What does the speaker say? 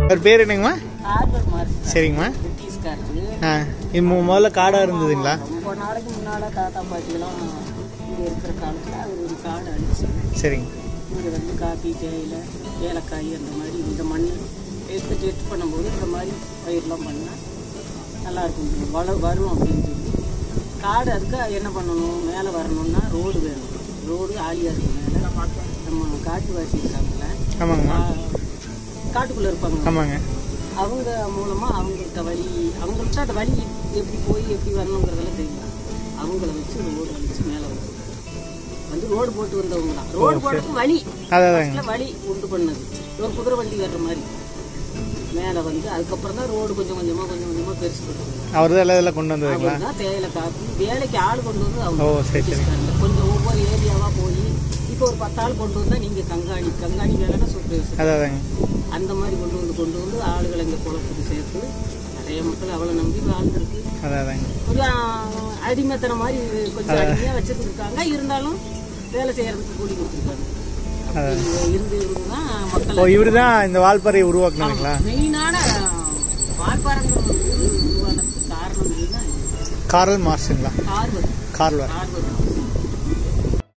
அவர் பேர் என்னங்கம்மா harbour mark சரிங்கம்மா பிரிட்டிஷ்காரரு ஆ இது மு- முதல்ல காடாக இருந்ததுங்களா ரொம்ப நாளைக்கு முன்னால் தாத்தா பாட்டிலாம் இங்கே இருக்கிற காலத்தில் அவர் ஒரு காடு அடிச்சு சரிங்க இங்கே வந்து காபி தேயிலை ஏலக்காய் அந்த மாதிரி இந்த மண் எடுத்து டெஸ்ட் பண்ணும்போது இந்த மாதிரி பயிரெலாம் பண்ணால் நல்லா இருக்கும் வள வரும் அப்படின்னு சொல்லி காடு அதுக்கு என்ன பண்ணணும் மேலே வரணும்னா ரோடு வேணும் ரோடு ஆலியாக இருக்கும் மேலே நம்ம காட்டுவாசி இருக்காங்கல்ல ஆமாங்கம்மா காட்டுக்குள்ளே இருப்பாங்க ஆமாங்க அவங்க மூலமா அவங்கள்ட்ட வழி அவங்கள்ட்ட அந்த வழி எப்படி போய் எப்படி வரணுங்கிறதெல்லாம் தெரியும் அவங்கள வச்சு ரோடு அடிச்சு மேலே வந்து வந்து ரோடு போட்டு வந்தவங்க தான் ரோடு போடுறதுக்கு வழி அதாதாங்க ஃபர்ஸ்ட்ல வழி உண்டு பண்ணது ஒரு குதிரை வண்டி வர்ற மாதிரி மேலே வந்து அதுக்கப்புறம் தான் ரோடு கொஞ்சம் கொஞ்சமா கொஞ்சம் கொஞ்சமா பெருசு பண்ணுவாங்க அவர் தான் எல்லாம் இதெல்லாம் கொண்டு வந்ததுங்களா அவங்க தான் தேயிலை காப்பி வேலைக்கு ஆள் கொண்டு வந்து அவங்க ஓ சரி சரி பிரிட்டிஷ்காரங்க. கொஞ்சம் ஒவ்வொரு ஏரியாவா போய் இப்போ ஒரு பத்து ஆள் கொண்டு வந்தா நீங்க கங்காணி கங்காணி வேலைன்னா சூப்பர் அதாதாங்க அந்த மாதிரி கொண்டு வந்து கொண்டு வந்து ஆளுகளை இங்கே குளத்துக்கு சேர்த்து நிறைய மக்கள் அவளை நம்பி வாழ்ந்துருக்கு அதாதாங்க ஒரு ஆ, அடிமைத்தனம் மாதிரி கொஞ்சம் அடிமையாக வச்சுட்டு இருக்காங்க இருந்தாலும் வேலை செய்யறதுக்கு கூலி கொடுத்துருக்காங்க அப்படி இருந்து இருந்து தான் ஓ மக்கள் இவர் தான் இந்த வால்பாறையை உருவாக்குனதுங்களா மெயினான வாய்ப்பாரங்கிற ஒரு ஊர் உருவானதுக்கு காரணம் மெயினாக காரல் மார்ஸுங்களா கார்வர் கார்வர் கார்வர்